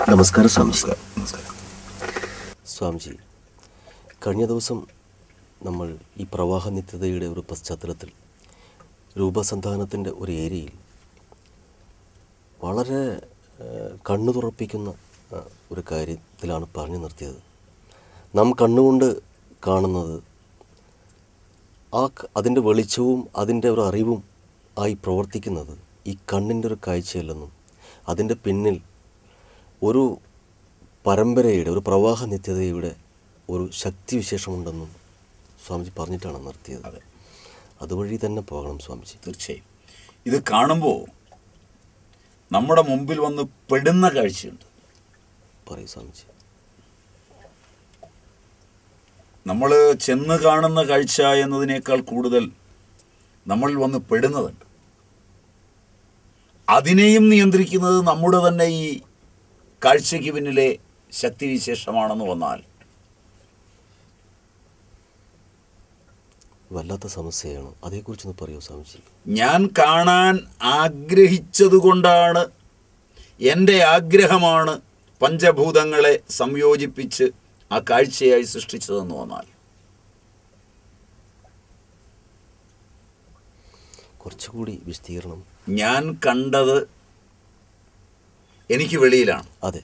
നമസ്കാരം സ്വാമിജി നമസ്കാരം സ്വാമിജി കഴിഞ്ഞ ദിവസം നമ്മൾ ഈ പ്രവാഹ നിത്യതയുടെ ഒരു പശ്ചാത്തലത്തിൽ രൂപസന്ധാനത്തിൻ്റെ ഒരു ഏരിയയിൽ വളരെ ഏഹ്, കണ്ണു തുറപ്പിക്കുന്ന ഏഹ്, ഒരു കാര്യത്തിലാണ് പറഞ്ഞു നിർത്തിയത് നാം കണ്ണുകൊണ്ട് കാണുന്നത് ആ ക- അതിൻ്റെ വെളിച്ചവും അതിൻ്റെ ഒരു അറിവും ആയി പ്രവർത്തിക്കുന്നത് ഈ കണ്ണിൻ്റെ ഒരു കാഴ്ചയല്ലെന്നും അതിൻ്റെ പിന്നിൽ ഒരു പരമ്പരയുടെ ഒരു പ്രവാഹ നിത്യതയുടെ ഒരു ശക്തിവിശേഷമുണ്ടെന്നും സ്വാമിജി പറഞ്ഞിട്ടാണ് നിർത്തിയത് അതെ അതുവഴി തന്നെ പോകണം സ്വാമിജി തീർച്ചയായും ഇത് കാണുമ്പോൾ നമ്മുടെ മുമ്പിൽ വന്ന് പെടുന്ന കാഴ്ചയുണ്ട് പറയൂ സ്വാമിജി നമ്മൾ ചെന്ന് കാണുന്ന കാഴ്ച എന്നതിനേക്കാൾ കൂടുതൽ നമ്മൾ വന്ന് പെടുന്നതുണ്ട് അതിനെയും നിയന്ത്രിക്കുന്നത് നമ്മുടെ തന്നെ ഈ കാഴ്ചയ്ക്ക് പിന്നിലെ ശക്തിവിശേഷമാണെന്ന് വന്നാൽ വല്ലാത്ത സമസ്യയാണ് അതേക്കുറിച്ചൊന്ന് പറയൂ സ്വാമിജി ഞാൻ കാണാൻ ആഗ്രഹിച്ചതുകൊണ്ടാണ് എൻ്റെ ആഗ്രഹമാണ് പഞ്ചഭൂതങ്ങളെ സംയോജിപ്പിച്ച് ആ കാഴ്ചയായി സൃഷ്ടിച്ചതെന്ന് വന്നാൽ കുറച്ചുകൂടി വിശദീകരണം ഞാൻ കണ്ടത് എനിക്ക് വെളിയിലാണ് അതെ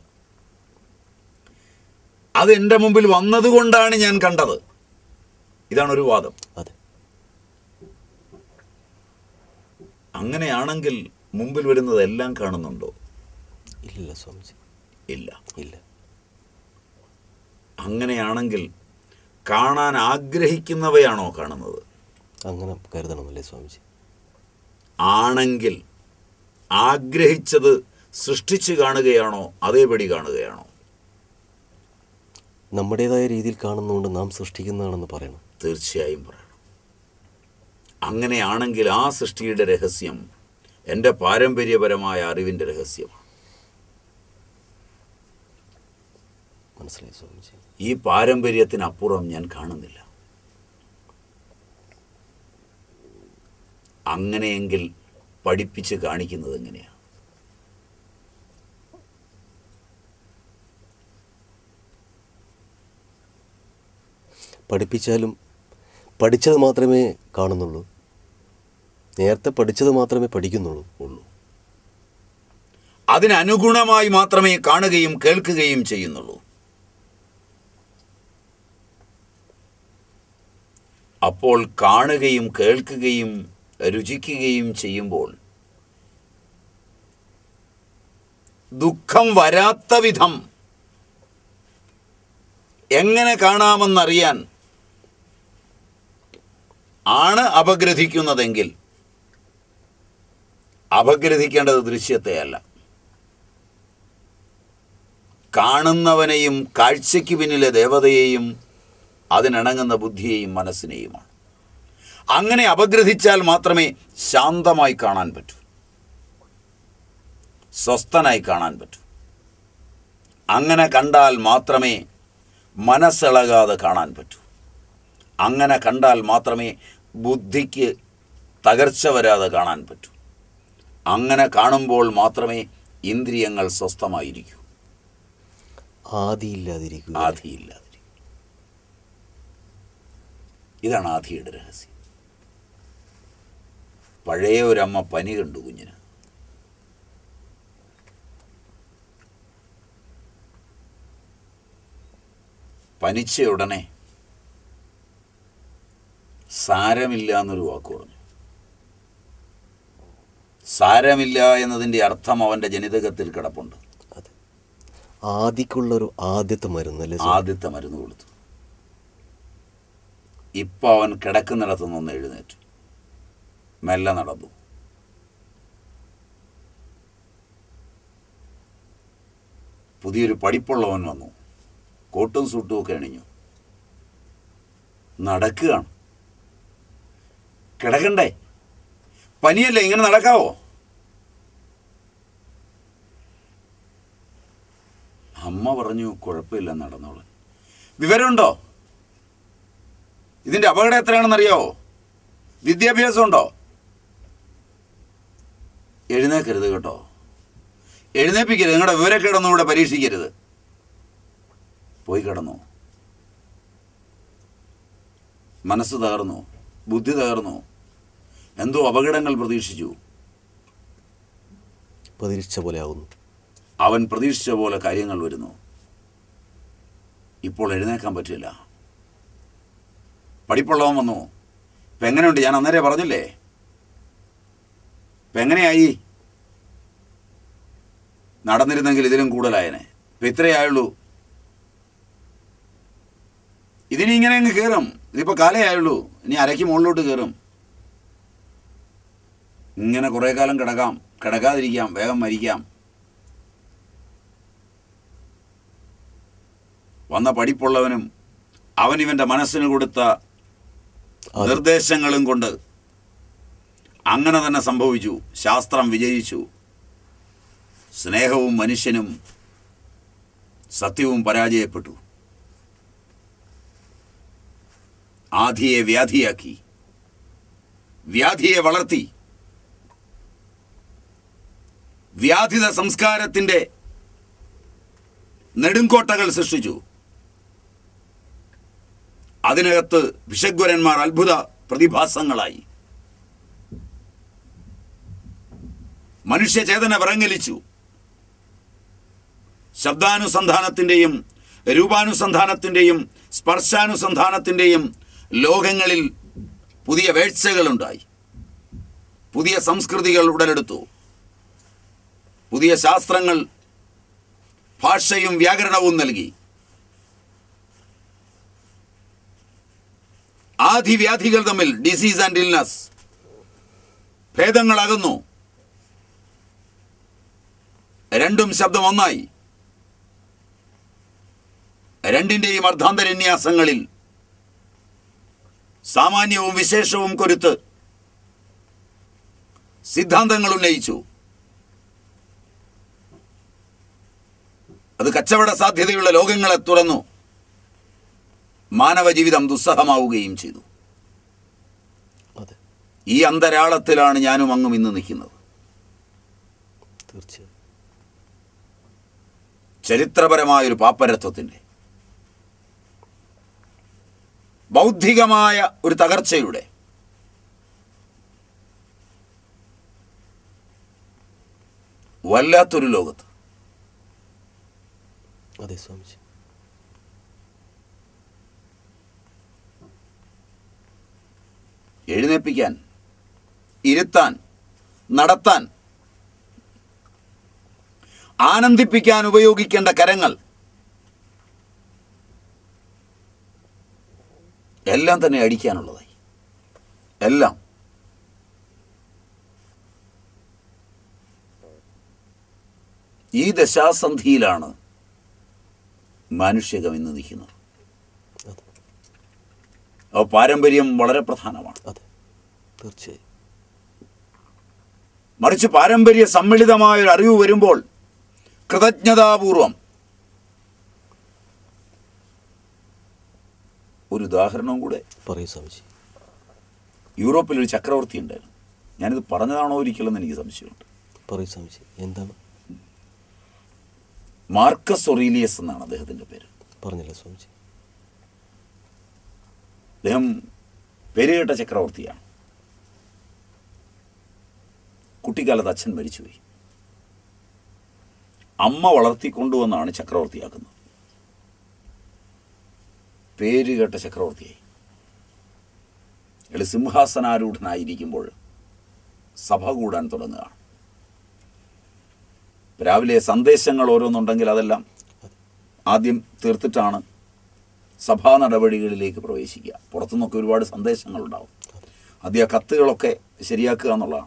അത് എൻ്റെ മുമ്പിൽ വന്നതുകൊണ്ടാണ് ഞാൻ കണ്ടത് ഇതാണ് ഒരു വാദം അതെ അങ്ങനെയാണെങ്കിൽ മുമ്പിൽ വരുന്നത് എല്ലാം കാണുന്നുണ്ടോ ഇല്ലില്ല സ്വാമിജി ഇല്ല ഇല്ല അങ്ങനെയാണെങ്കിൽ കാണാൻ ആഗ്രഹിക്കുന്നവയാണോ കാണുന്നത് അങ്ങനെ കരുതണമല്ലേ സ്വാമിജി ആണെങ്കിൽ ആഗ്രഹിച്ചത് സൃഷ്ടിച്ച് കാണുകയാണോ അതേപടി കാണുകയാണോ നമ്മുടേതായ രീതിയിൽ കാണുന്നതുകൊണ്ട് നാം സൃഷ്ടിക്കുന്നതാണെന്ന് പറയണം തീർച്ചയായും പറയണം അങ്ങനെയാണെങ്കിൽ ആ സൃഷ്ടിയുടെ രഹസ്യം എൻ്റെ പാരമ്പര്യപരമായ അറിവിൻ്റെ രഹസ്യമാണ് മനസ്സിലായി സ്വാമിജി ഈ പാരമ്പര്യത്തിനപ്പുറം ഞാൻ കാണുന്നില്ല അങ്ങനെയെങ്കിൽ പഠിപ്പിച്ച് കാണിക്കുന്നത് എങ്ങനെയാണ് പഠിപ്പിച്ചാലും പഠിച്ചത് മാത്രമേ കാണുന്നുള്ളൂ നേരത്തെ പഠിച്ചത് മാത്രമേ പഠിക്കുന്നുള്ളൂ ഉള്ളൂ അതിനനുഗുണമായി മാത്രമേ കാണുകയും കേൾക്കുകയും ചെയ്യുന്നുള്ളൂ അപ്പോൾ കാണുകയും കേൾക്കുകയും രുചിക്കുകയും ചെയ്യുമ്പോൾ ദുഃഖം വരാത്ത വിധം എങ്ങനെ കാണാമെന്നറിയാൻ ആണ് അപഗ്രഥിക്കുന്നതെങ്കിൽ അപഗ്രഥിക്കേണ്ടത് ദൃശ്യത്തെയല്ല കാണുന്നവനെയും കാഴ്ചയ്ക്ക് പിന്നിലെ ദേവതയെയും അതിനിണങ്ങുന്ന ബുദ്ധിയെയും മനസ്സിനെയുമാണ് അങ്ങനെ അപഗ്രഥിച്ചാൽ മാത്രമേ ശാന്തമായി കാണാൻ പറ്റൂ സ്വസ്ഥനായി കാണാൻ പറ്റൂ അങ്ങനെ കണ്ടാൽ മാത്രമേ മനസ്സിളകാതെ കാണാൻ പറ്റൂ അങ്ങനെ കണ്ടാൽ മാത്രമേ ബുദ്ധിക്ക് തകർച്ച വരാതെ കാണാൻ പറ്റൂ അങ്ങനെ കാണുമ്പോൾ മാത്രമേ ഇന്ദ്രിയങ്ങൾ സ്വസ്ഥമായിരിക്കൂ ആദിയില്ലാതിരിക്കുക ആധിയില്ലാതിരിക്കും ഇതാണ് ആധിയുടെ രഹസ്യം പഴയ ഒരമ്മ പനി കണ്ടു കുഞ്ഞിന് പനിച്ച ഉടനെ സാരമില്ല എന്നൊരു വാക്ക് പറഞ്ഞു സാരമില്ല എന്നതിൻ്റെ അർത്ഥം അവൻ്റെ ജനിതകത്തിൽ കിടപ്പുണ്ട് അതെ ആദിക്കുള്ളൊരു ആദ്യത്തെ മരുന്നല്ലേ സ്വാമി? ആദ്യത്തെ മരുന്ന് കൊടുത്തു ഇപ്പൊ അവൻ കിടക്കുന്നിടത്തു നിന്ന് എഴുന്നേറ്റു മെല്ലെ നടന്നു പുതിയൊരു പഠിപ്പുള്ളവൻ വന്നു കോട്ടും സൂട്ടും ഒക്കെ അണിഞ്ഞു നടക്കുകയാണ് കിടക്കണ്ടേ പനിയല്ലേ ഇങ്ങനെ നടക്കാവോ അമ്മ പറഞ്ഞു കുഴപ്പമില്ല നടന്നോളാൻ വിവരമുണ്ടോ ഇതിന്റെ അപകടം എത്രയാണെന്നറിയാവോ വിദ്യാഭ്യാസം ഉണ്ടോ എഴുന്നേക്കരുത് കേട്ടോ എഴുന്നേപ്പിക്കരുത് നിങ്ങളുടെ വിവരക്കേടൊന്നും ഇവിടെ പരീക്ഷിക്കരുത് പോയി കിടന്നു മനസ്സ് തകർന്നു ബുദ്ധി തകർന്നു എന്തോ അപകടങ്ങൾ പ്രതീക്ഷിച്ചു പ്രതീക്ഷിച്ച പോലെ ആകുന്നു അവൻ പ്രതീക്ഷിച്ച പോലെ കാര്യങ്ങൾ വരുന്നു ഇപ്പോൾ എഴുന്നേക്കാൻ പറ്റില്ല പഠിപ്പുള്ളവൻ വന്നു ഇപ്പം എങ്ങനെയുണ്ട് ഞാൻ അന്നേരെ പറഞ്ഞില്ലേ ഇപ്പം എങ്ങനെയായി നടന്നിരുന്നെങ്കിൽ ഇതിലും കൂടുതലായനെ ഇപ്പം ഇത്രയേ ആയുള്ളൂ ഇതിനി ഇങ്ങനെ അങ്ങ് കയറും ഇതിപ്പോൾ കാലേ ആയുള്ളൂ ഇനി അരയ്ക്ക് മുകളിലോട്ട് കയറും ഇങ്ങനെ കുറേ കാലം കിടക്കാം കിടക്കാതിരിക്കാം വേഗം മരിക്കാം വന്ന പഠിപ്പുള്ളവനും അവൻ ഇവന്റെ മനസ്സിന് കൊടുത്ത അത് നിർദ്ദേശങ്ങളും കൊണ്ട് അങ്ങനെ തന്നെ സംഭവിച്ചു ശാസ്ത്രം വിജയിച്ചു സ്നേഹവും മനുഷ്യനും സത്യവും പരാജയപ്പെട്ടു ആധിയെ വ്യാധിയാക്കി വ്യാധിയെ വളർത്തി വ്യാധിത സംസ്കാരത്തിന്റെ നെടുങ്കോട്ടകൾ സൃഷ്ടിച്ചു അതിനകത്ത് വിഷഗ്വരന്മാർ അത്ഭുത പ്രതിഭാസങ്ങളായി മനുഷ്യചേതന വിറങ്ങലിച്ചു ശബ്ദാനുസന്ധാനത്തിൻ്റെയും രൂപാനുസന്ധാനത്തിൻ്റെയും സ്പർശാനുസന്ധാനത്തിൻ്റെയും ലോകങ്ങളിൽ പുതിയ വേഴ്ചകളുണ്ടായി പുതിയ സംസ്കൃതികൾ ഉടലെടുത്തു പുതിയ ശാസ്ത്രങ്ങൾ ഭാഷയും വ്യാകരണവും നൽകി ആധിവ്യാധികൾ തമ്മിൽ ഡിസീസ് ആൻഡ് ഇൽനസ് ഭേദങ്ങളാകുന്നു രണ്ടും ശബ്ദം ഒന്നായി രണ്ടിന്റെയും അർദ്ധാന്തരന്യാസങ്ങളിൽ സാമാന്യവും വിശേഷവും കൊരുത്ത് സിദ്ധാന്തങ്ങൾ ഉന്നയിച്ചു അത് കച്ചവട സാധ്യതയുള്ള ലോകങ്ങളെ തുറന്നു മാനവ ജീവിതം ദുസ്സഹമാവുകയും ചെയ്തു അതെ ഈ അന്തരാളത്തിലാണ് ഞാനും അങ്ങും ഇന്ന് നിൽക്കുന്നത് തീർച്ചയായും ചരിത്രപരമായൊരു പാപ്പരത്വത്തിൻ്റെ ബൗദ്ധികമായ ഒരു തകർച്ചയുടെ വല്ലാത്തൊരു ലോകത്ത് അതെ സ്വാമിജി എഴുന്നേൽപ്പിക്കാൻ ഇരുത്താൻ നടത്താൻ ആനന്ദിപ്പിക്കാൻ ഉപയോഗിക്കേണ്ട കരങ്ങൾ എല്ലാം തന്നെ അടിക്കാനുള്ളതായി എല്ലാം ഈ ദശാസന്ധിയിലാണ് മാനുഷികം ഇന്ന് നിൽക്കുന്നത് അതെ അപ്പോൾ പാരമ്പര്യം വളരെ പ്രധാനമാണ് അതെ തീർച്ചയായും മറിച്ച് പാരമ്പര്യ സമ്മിളിതമായ ഒരു അറിവ് വരുമ്പോൾ കൃതജ്ഞതാപൂർവം ഒരു ഉദാഹരണവും കൂടെ പറയൂ സ്വാമിജി യൂറോപ്പിൽ ഒരു ചക്രവർത്തി ഉണ്ടായിരുന്നു ഞാനിത് പറഞ്ഞതാണോ ഒരിക്കലെന്ന് എനിക്ക് സംശയമുണ്ട് പറയൂ സ്വാമിജി എന്താണ് മാർക്കസ് ഒറീലിയസ് എന്നാണ് അദ്ദേഹത്തിൻ്റെ പേര് പറഞ്ഞില്ല സ്വാമിജി അദ്ദേഹം പേരുകേട്ട ചക്രവർത്തിയാണ് കുട്ടിക്കാലത്ത് അച്ഛൻ മരിച്ചുപോയി അമ്മ വളർത്തിക്കൊണ്ടുവന്നാണ് ചക്രവർത്തിയാക്കുന്നത് പേരുകേട്ട ചക്രവർത്തിയായി അയാൾ സിംഹാസനാരൂഢനായിരിക്കുമ്പോൾ സഭ കൂടാൻ തുടങ്ങുകയാണ് രാവിലെ സന്ദേശങ്ങൾ ഓരോന്നുണ്ടെങ്കിൽ അതെല്ലാം ആദ്യം തീർത്തിട്ടാണ് സഭാ നടപടികളിലേക്ക് പ്രവേശിക്കുക പുറത്തുനിന്നൊക്കെ ഒരുപാട് സന്ദേശങ്ങളുണ്ടാവും ആദ്യം ആ കത്തുകളൊക്കെ ശരിയാക്കുക എന്നുള്ളതാണ്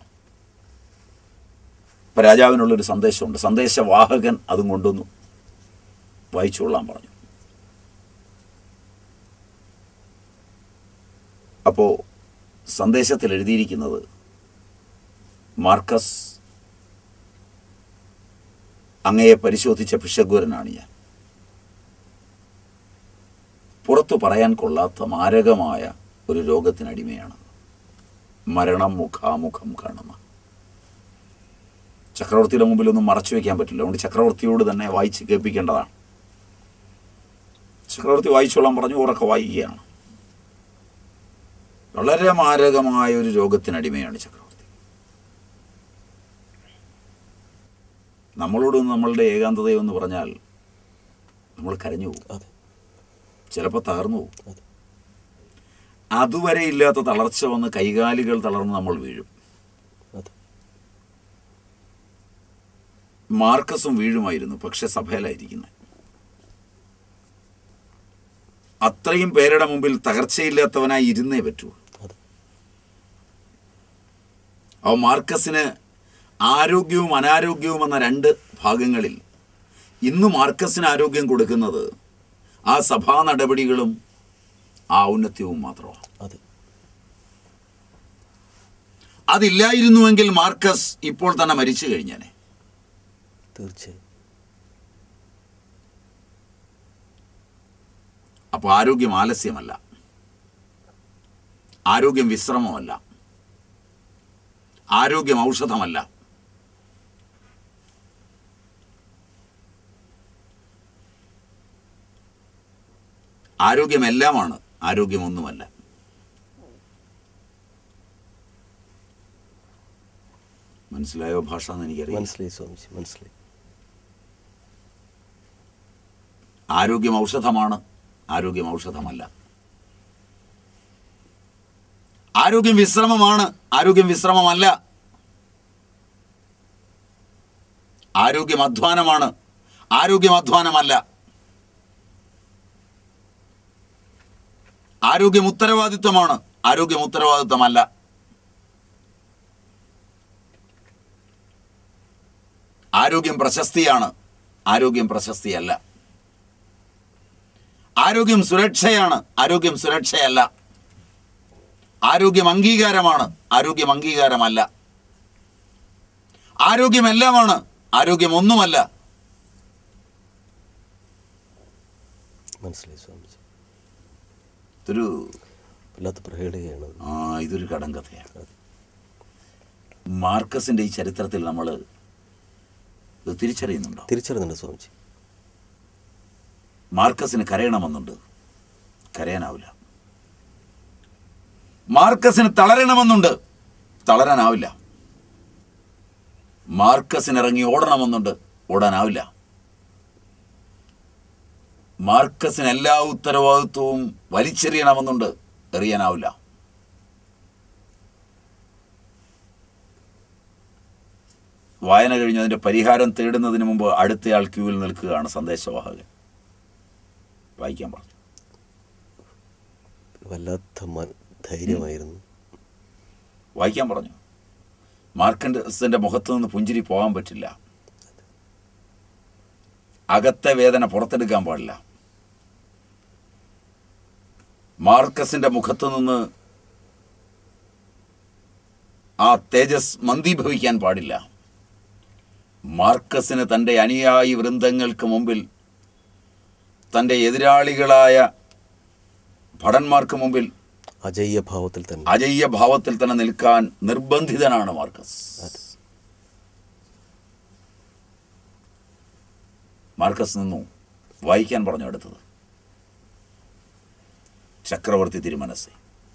ഇപ്പം രാജാവിനുള്ളൊരു സന്ദേശമുണ്ട് സന്ദേശവാഹകൻ അതും കൊണ്ടുവന്നു വായിച്ചുകൊള്ളാൻ പറഞ്ഞു അപ്പോൾ സന്ദേശത്തിൽ എഴുതിയിരിക്കുന്നത് മാർക്കസ് അങ്ങയെ പരിശോധിച്ച ഭിഷഗ്വരനാണ് ഞാൻ പുറത്തു പറയാൻ കൊള്ളാത്ത മാരകമായ ഒരു രോഗത്തിനടിമയാണ് മരണം മുഖാമുഖം കാണുന്ന ചക്രവർത്തിയുടെ മുമ്പിലൊന്നും മറച്ചു വയ്ക്കാൻ പറ്റില്ല അതുകൊണ്ട് ചക്രവർത്തിയോട് തന്നെ വായിച്ച് കേൾപ്പിക്കേണ്ടതാണ് ചക്രവർത്തി വായിച്ചോളാൻ പറഞ്ഞു ഉറക്കെ വായിക്കുകയാണ് വളരെ മാരകമായ ഒരു രോഗത്തിനടിമയാണ് ചക്രവർത്തി നമ്മളോട് നമ്മളുടെ ഏകാന്തതയെന്ന് പറഞ്ഞാൽ നമ്മൾ കരഞ്ഞു പോകും അതെ ചിലപ്പോൾ തകർന്നു പോകും അതെ അതുവരെ ഇല്ലാത്ത തളർച്ച വന്ന് കൈകാലുകൾ തളർന്ന് നമ്മൾ വീഴും അതെ മാർക്കസും വീഴുമായിരുന്നു പക്ഷെ സഭയിലായിരിക്കുന്നത് അത്രയും പേരുടെ മുമ്പിൽ തകർച്ചയില്ലാത്തവനായി ഇരുന്നേ പറ്റൂ അതെ അവ മാർക്കസിന് ആരോഗ്യവും അനാരോഗ്യവും എന്ന രണ്ട് ഭാഗങ്ങളിൽ ഇന്ന് മാർക്കസിന് ആരോഗ്യം കൊടുക്കുന്നത് ആ സഭാ നടപടികളും ആ ഔന്നത്യവും മാത്രമാണ് അതെ അതില്ലായിരുന്നുവെങ്കിൽ മാർക്കസ് ഇപ്പോൾ തന്നെ മരിച്ചു കഴിഞ്ഞേനെ തീർച്ചയായും അപ്പോൾ ആരോഗ്യം ആലസ്യമല്ല ആരോഗ്യം വിശ്രമമല്ല ആരോഗ്യം ഔഷധമല്ല ആരോഗ്യം എല്ലാമാണ് ആരോഗ്യം ഒന്നുമല്ല മനസ്സിലായോ ഭാഷ എന്ന് എനിക്കറിയാം മനസ്സിലായി സ്വാമിജി മനസ്സിലായി ആരോഗ്യം ഔഷധമാണ് ആരോഗ്യം ഔഷധമല്ല ആരോഗ്യം വിശ്രമമാണ് ആരോഗ്യം വിശ്രമമല്ല ആരോഗ്യം അധ്വാനമാണ് ആരോഗ്യം അധ്വാനമല്ല ആരോഗ്യം ഉത്തരവാദിത്വമാണ് ആരോഗ്യം ഉത്തരവാദിത്വമല്ല ആരോഗ്യം പ്രശസ്തിയാണ് ആരോഗ്യം പ്രശസ്തിയല്ല ആരോഗ്യം സുരക്ഷയാണ് ആരോഗ്യം സുരക്ഷയല്ല ആരോഗ്യം അംഗീകാരമാണ് ആരോഗ്യം അംഗീകാരമല്ല ആരോഗ്യം എല്ലാമാണ് ആരോഗ്യം ഒന്നുമല്ല മനസ്സിലായി സ്വാമിജി ഇതൊരു വല്ലാത്ത പ്രഹേളികയാണ് ആ ഇതൊരു കടങ്കഥയാണ് മാർക്കസിന്റെ ഈ ചരിത്രത്തിൽ നമ്മൾ ഇത് തിരിച്ചറിയുന്നുണ്ടോ തിരിച്ചറിയുന്നുണ്ട് സ്വാമിജി മാർക്കസിന് കരയണമെന്നുണ്ട് കരയാനാവില്ല മാർക്കസിന് തളരണമെന്നുണ്ട് തളരാനാവില്ല മാർക്കസിന് ഇറങ്ങി ഓടണമെന്നുണ്ട് ഓടാനാവില്ല മാർക്കസിന് എല്ലാ ഉത്തരവാദിത്വവും വലിച്ചെറിയണമെന്നുണ്ട് എറിയാനാവില്ല വായന കഴിഞ്ഞ് അതിന്റെ പരിഹാരം തേടുന്നതിന് മുമ്പ് അടുത്തയാൾ ക്യൂവിൽ നിൽക്കുകയാണ് സന്ദേശവാഹകൻ വായിക്കാൻ പറഞ്ഞു വല്ലാത്ത മ- ധൈര്യമായിരുന്നു വായിക്കാൻ പറഞ്ഞു മാർക്കൻഡസിന്റെ മുഖത്തു നിന്ന് പുഞ്ചിരി പോകാൻ പറ്റില്ല അകത്തെ വേദന പുറത്തെടുക്കാൻ പാടില്ല മാർക്കസിന്റെ മുഖത്തു നിന്ന് ആ തേജസ് മന്ദീഭവിക്കാൻ പാടില്ല മാർക്കസിന് തൻ്റെ അനുയായി വൃന്ദങ്ങൾക്ക് മുമ്പിൽ തൻ്റെ എതിരാളികളായ ഭടന്മാർക്ക് മുമ്പിൽ അജയ്യ ഭാവത്തിൽ തന്നെ അജയ്യ ഭാവത്തിൽ തന്നെ നിൽക്കാൻ നിർബന്ധിതനാണ് മാർക്കസ് അതെ. മാർക്കസ് നിന്നു വായിക്കാൻ പറഞ്ഞു അടുത്തത് ചക്രവർത്തി തിരുമനസ്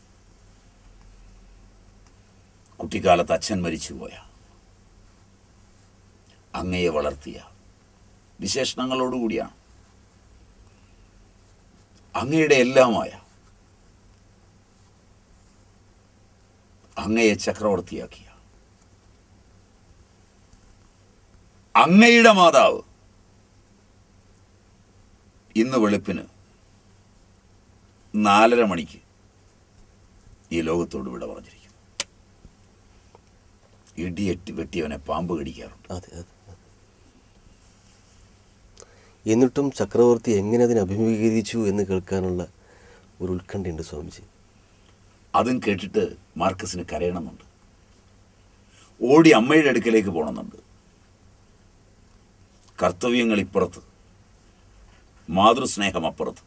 കുട്ടിക്കാലത്ത് അച്ഛൻ മരിച്ചുപോയ അങ്ങയെ വളർത്തിയ വിശേഷണങ്ങളോടുകൂടിയാണ് അങ്ങയുടെ എല്ലാമായ അങ്ങയെ ചക്രവർത്തിയാക്കിയ അങ്ങയുടെ മാതാവ് ഇന്ന് വെളുപ്പിന് നാലര മണിക്ക് ഈ ലോകത്തോട് വിട പറഞ്ഞിരിക്കുന്നു ഇടിയെട്ടി വെട്ടിയവനെ പാമ്പ് കടിക്കാറുണ്ട് അതെ അതെ അതെ. എന്നിട്ടും ചക്രവർത്തി എങ്ങനെ അതിനെ അഭിമുഖീകരിച്ചു എന്ന് കേൾക്കാനുള്ള ഒരു ഉത്കണ്ഠയുണ്ട് സ്വാമിജി അതും കേട്ടിട്ട് മാർക്കസിന് കരയണമെന്നുണ്ട് ഓടി അമ്മയുടെ അടുക്കലേക്ക് പോകണമെന്നുണ്ട് കർത്തവ്യങ്ങൾ ഇപ്പുറത്ത് മാതൃസ്നേഹം അപ്പുറത്ത്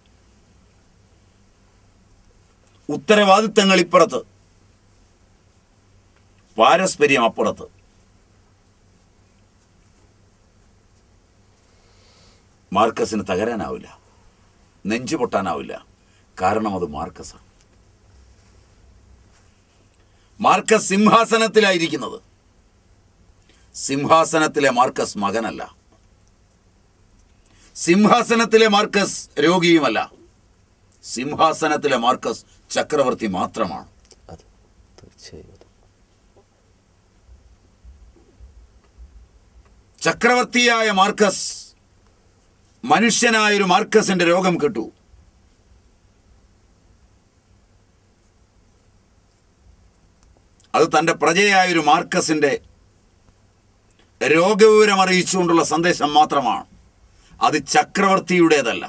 ഉത്തരവാദിത്തങ്ങൾ ഇപ്പുറത്ത് പാരസ്പര്യം അപ്പുറത്ത് മാർക്കസിന് തകരാനാവില്ല നെഞ്ചു പൊട്ടാനാവില്ല കാരണം അത് മാർക്കസാണ് മാർക്കസ് സിംഹാസനത്തിലായിരിക്കുന്നത് സിംഹാസനത്തിലെ മാർക്കസ് മകനല്ല സിംഹാസനത്തിലെ മാർക്കസ് രോഗിയുമല്ല സിംഹാസനത്തിലെ മാർക്കസ് ചക്രവർത്തി മാത്രമാണ് അതെ തീർച്ചയായും അതെ ചക്രവർത്തിയായ മാർക്കസ് മനുഷ്യനായൊരു മാർക്കസിന്റെ രോഗം കെട്ടു അത് തന്റെ പ്രജയായൊരു മാർക്കസിന്റെ രോഗവിവരം അറിയിച്ചുകൊണ്ടുള്ള സന്ദേശം മാത്രമാണ് അത് ചക്രവർത്തിയുടേതല്ല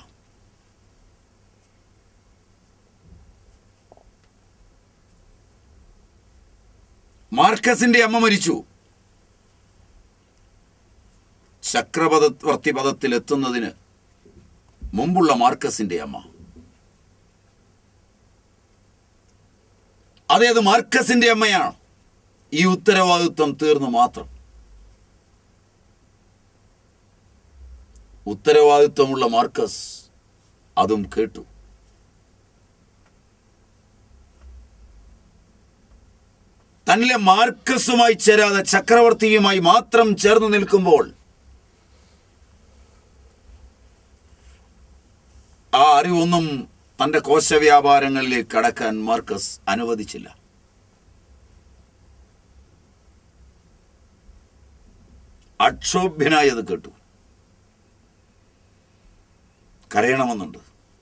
മാർക്കസിന്റെ അമ്മ മരിച്ചു ചക്രപദവർത്തി പദത്തിൽ എത്തുന്നതിന് മുമ്പുള്ള മാർക്കസിന്റെ അമ്മ അതേത് മാർക്കസിന്റെ അമ്മയാണ് ഈ ഉത്തരവാദിത്വം തീർന്നു മാത്രം ഉത്തരവാദിത്വമുള്ള മാർക്കസ് അതും കേട്ടു തന്നിലെ മാർക്കസുമായി ചേരാതെ ചക്രവർത്തിയുമായി മാത്രം ചേർന്ന് നിൽക്കുമ്പോൾ ആ അറിവൊന്നും തന്റെ കോശവ്യാപാരങ്ങളിലേക്ക് കടക്കാൻ മാർക്കസ് അനുവദിച്ചില്ല അക്ഷോഭ്യനായി അത് കേട്ടു കരയണമെന്നുണ്ട്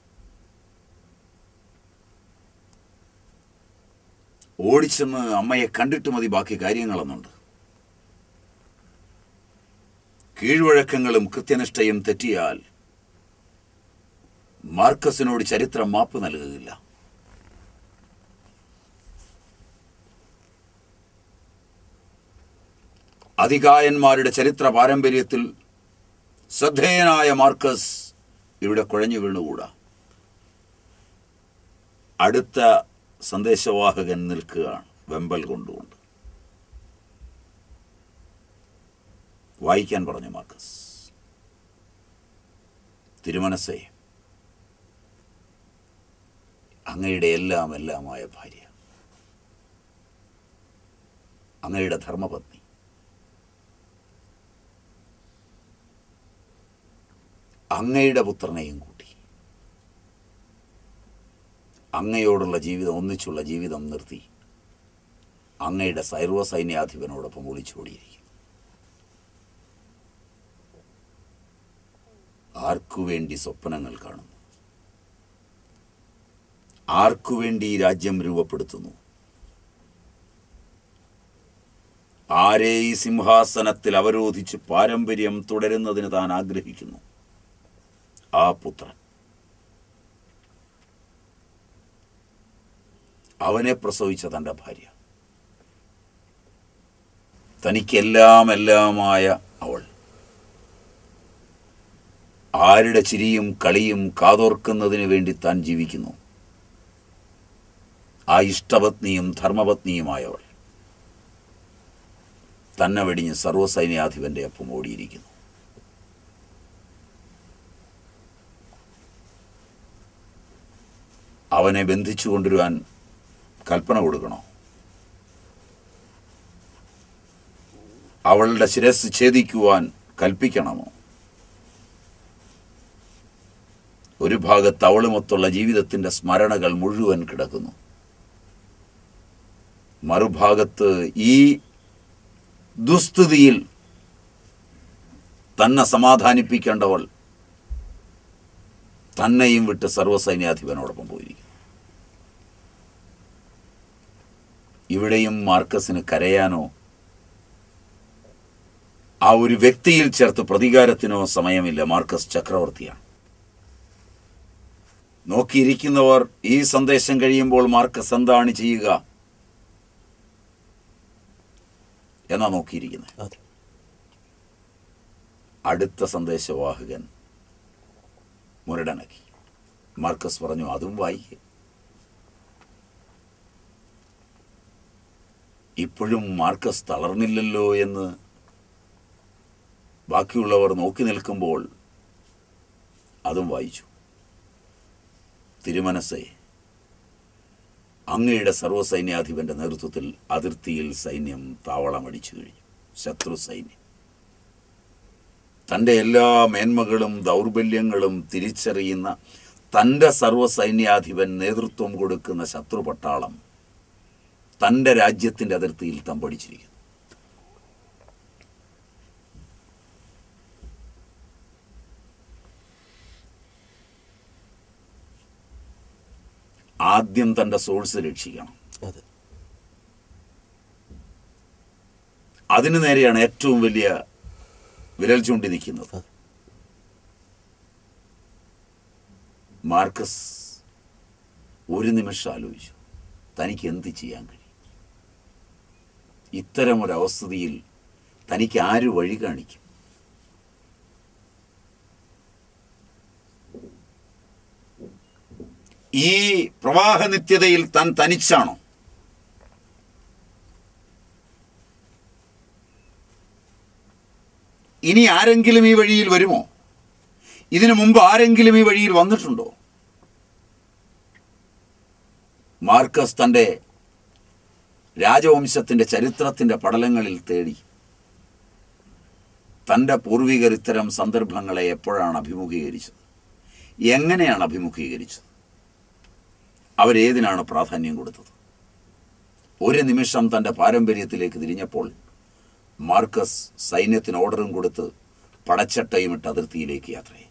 ഓടിച്ചെന്ന് അമ്മയെ കണ്ടിട്ട് മതി ബാക്കി കാര്യങ്ങളെന്നുണ്ട് കീഴ്വഴക്കങ്ങളും കൃത്യനിഷ്ഠയും തെറ്റിയാൽ മാർക്കസിനോട് ചരിത്രം മാപ്പ് നൽകുകയില്ല അധികായന്മാരുടെ ചരിത്ര പാരമ്പര്യത്തിൽ ശ്രദ്ധേയനായ മാർക്കസ് ഇവിടെ കുഴഞ്ഞു വീണുകൂടാ അടുത്ത സന്ദേശവാഹകൻ നിൽക്കുകയാണ് വെമ്പൽ കൊണ്ടുകൊണ്ട് വായിക്കാൻ പറഞ്ഞു മാർക്കസ് തിരുമനസ്സേ അങ്ങയുടെ എല്ലാം എല്ലാമായ ഭാര്യ അങ്ങയുടെ ധർമ്മപത്നി അങ്ങയുടെ പുത്രനെയും കൂട്ടി അങ്ങയോടുള്ള ജീവിതം ഒന്നിച്ചുള്ള ജീവിതം നിർത്തി അങ്ങയുടെ സർവ്വസൈന്യാധിപനോടൊപ്പം ഒളിച്ചോടിയിരിക്കും ആർക്കു വേണ്ടി സ്വപ്നങ്ങൾ കാണുന്നു ആർക്കു വേണ്ടി ഈ രാജ്യം രൂപപ്പെടുത്തുന്നു ആരെ ഈ സിംഹാസനത്തിൽ അവരോധിച്ച് പാരമ്പര്യം തുടരുന്നതിന് താൻ ആഗ്രഹിക്കുന്നു ആ പുത്രൻ അവനെ പ്രസവിച്ച തൻ്റെ ഭാര്യ തനിക്കെല്ലാം എല്ലാമായ അവൾ ആരുടെ ചിരിയും കളിയും കാതോർക്കുന്നതിന് വേണ്ടി താൻ ജീവിക്കുന്നു ആ ഇഷ്ടപത്നിയും ധർമ്മപത്നിയുമായവൾ തന്നെ വെടിഞ്ഞ് സർവ്വസൈന്യാധിപന്റെ ഒപ്പം ഓടിയിരിക്കുന്നു അവനെ ബന്ധിച്ചു കൊണ്ടുവരുവാൻ കൽപ്പന കൊടുക്കണോ അവളുടെ ശിരസ് ഛേദിക്കുവാൻ കൽപ്പിക്കണമോ ഒരു ഭാഗത്ത് അവളുമൊത്തുള്ള ജീവിതത്തിന്റെ സ്മരണകൾ മുഴുവൻ കിടക്കുന്നു മറുഭാഗത്ത് ഈ ദുസ്ഥിതിയിൽ തന്നെ സമാധാനിപ്പിക്കേണ്ടവൾ തന്നെയും വിട്ട് സർവ്വസൈന്യാധിപനോടൊപ്പം പോയിരിക്കും ഇവിടെയും മാർക്കസിന് കരയാനോ ആ ഒരു വ്യക്തിയിൽ ചേർത്ത് പ്രതികാരത്തിനോ സമയമില്ല മാർക്കസ് ചക്രവർത്തിയാണ് നോക്കിയിരിക്കുന്നവർ ഈ സന്ദേശം കഴിയുമ്പോൾ മാർക്കസ് എന്താണ് ചെയ്യുക എന്നാ നോക്കിയിരിക്കുന്നത് അതെ അടുത്ത സന്ദേശവാഹകൻ മുരടനക്കി മാർക്കസ് പറഞ്ഞു അതും വായിക്കുക ഇപ്പോഴും മാർക്കസ് തളർന്നില്ലല്ലോ എന്ന് ബാക്കിയുള്ളവർ നോക്കി നിൽക്കുമ്പോൾ അതും വായിച്ചു തിരുമനസ്സേ അങ്ങയുടെ സർവ്വസൈന്യാധിപന്റെ നേതൃത്വത്തിൽ അതിർത്തിയിൽ സൈന്യം താവളമടിച്ചു കഴിഞ്ഞു ശത്രു സൈന്യം തൻ്റെ എല്ലാ മേന്മകളും ദൗർബല്യങ്ങളും തിരിച്ചറിയുന്ന തൻ്റെ സർവ്വസൈന്യാധിപൻ നേതൃത്വം കൊടുക്കുന്ന ശത്രുപട്ടാളം തൻ്റെ രാജ്യത്തിൻ്റെ അതിർത്തിയിൽ തമ്പടിച്ചിരിക്കുന്നു ആദ്യം തൻ്റെ സോഴ്സ് രക്ഷിക്കണം അതെ അതിനു നേരെയാണ് ഏറ്റവും വലിയ വിരൽ ചൂണ്ടി നിൽക്കുന്നത് മാർക്കസ് ഒരു നിമിഷം ആലോചിച്ചു തനിക്ക് എന്ത് ചെയ്യാൻ കഴിയും ഇത്തരം ഒരു അവസ്ഥിതിയിൽ തനിക്ക് ആര് വഴി കാണിക്കും ഈ പ്രവാഹ നിത്യതയിൽ താൻ തനിച്ചാണോ ഇനി ആരെങ്കിലും ഈ വഴിയിൽ വരുമോ ഇതിനു മുമ്പ് ആരെങ്കിലും ഈ വഴിയിൽ വന്നിട്ടുണ്ടോ മാർക്കസ് തൻ്റെ രാജവംശത്തിൻ്റെ ചരിത്രത്തിൻ്റെ പടലങ്ങളിൽ തേടി തൻ്റെ പൂർവികർ ഇത്തരം സന്ദർഭങ്ങളെ എപ്പോഴാണ് അഭിമുഖീകരിച്ചത് എങ്ങനെയാണ് അഭിമുഖീകരിച്ചത് അവരേതിനാണ് പ്രാധാന്യം കൊടുത്തത് ഒരു നിമിഷം തൻ്റെ പാരമ്പര്യത്തിലേക്ക് തിരിഞ്ഞപ്പോൾ മാർക്കസ് സൈന്യത്തിന് ഓർഡറും കൊടുത്ത് പടച്ചട്ടയുമിട്ട് അതിർത്തിയിലേക്ക് യാത്രയായി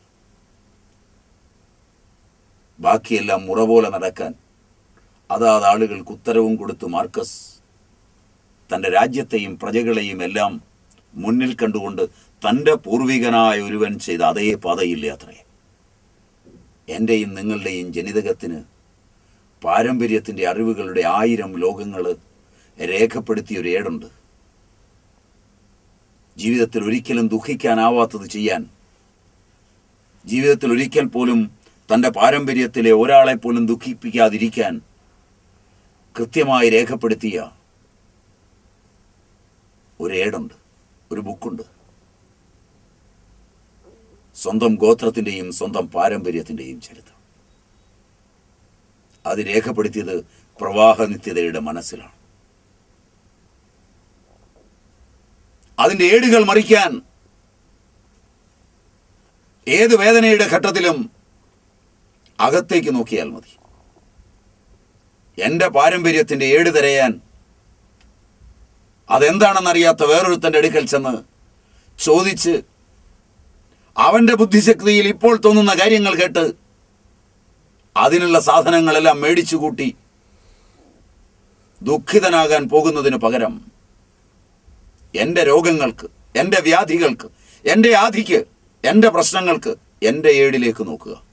ബാക്കിയെല്ലാം മുറ പോലെ നടക്കാൻ അതാത് ആളുകൾക്ക് ഉത്തരവും കൊടുത്ത് മാർക്കസ് തൻ്റെ രാജ്യത്തെയും പ്രജകളെയും എല്ലാം മുന്നിൽ കണ്ടുകൊണ്ട് തൻ്റെ പൂർവികനായ ഒരുവൻ ചെയ്ത അതേ പാതയിൽ യാത്രയെ എൻ്റെയും നിങ്ങളുടെയും ജനിതകത്തിന് പാരമ്പര്യത്തിൻ്റെ അറിവുകളുടെ ആയിരം ലോകങ്ങൾ രേഖപ്പെടുത്തിയ ഒരു ഏടുണ്ട് ജീവിതത്തിൽ ഒരിക്കലും ദുഃഖിക്കാനാവാത്തത് ചെയ്യാൻ ജീവിതത്തിൽ ഒരിക്കൽ പോലും തൻ്റെ പാരമ്പര്യത്തിലെ ഒരാളെ പോലും ദുഃഖിപ്പിക്കാതിരിക്കാൻ കൃത്യമായി രേഖപ്പെടുത്തിയ ഒരു ഏടുണ്ട് ഒരു ബുക്കുണ്ട് സ്വന്തം ഗോത്രത്തിൻ്റെയും സ്വന്തം പാരമ്പര്യത്തിൻ്റെയും ചരിത്രം അത് രേഖപ്പെടുത്തിയത് പ്രവാഹനിത്യതയുടെ മനസ്സിലാണ് അതിൻ്റെ ഏടുകൾ മറിക്കാൻ ഏത് വേദനയുടെ ഘട്ടത്തിലും അകത്തേക്ക് നോക്കിയാൽ മതി എൻ്റെ പാരമ്പര്യത്തിൻ്റെ ഏട് തിരയാൻ അതെന്താണെന്നറിയാത്ത വേറൊരുത്തൻ്റെ അടുക്കൽ ചെന്ന് ചോദിച്ച് അവൻ്റെ ബുദ്ധിശക്തിയിൽ ഇപ്പോൾ തോന്നുന്ന കാര്യങ്ങൾ കേട്ട് അതിനുള്ള സാധനങ്ങളെല്ലാം മേടിച്ചു കൂട്ടി ദുഃഖിതനാകാൻ പോകുന്നതിന് പകരം എൻ്റെ രോഗങ്ങൾക്ക് എൻ്റെ വ്യാധികൾക്ക് എൻ്റെ ആധിക്ക് എൻ്റെ പ്രശ്നങ്ങൾക്ക് എൻ്റെ ഏടിലേക്ക് നോക്കുക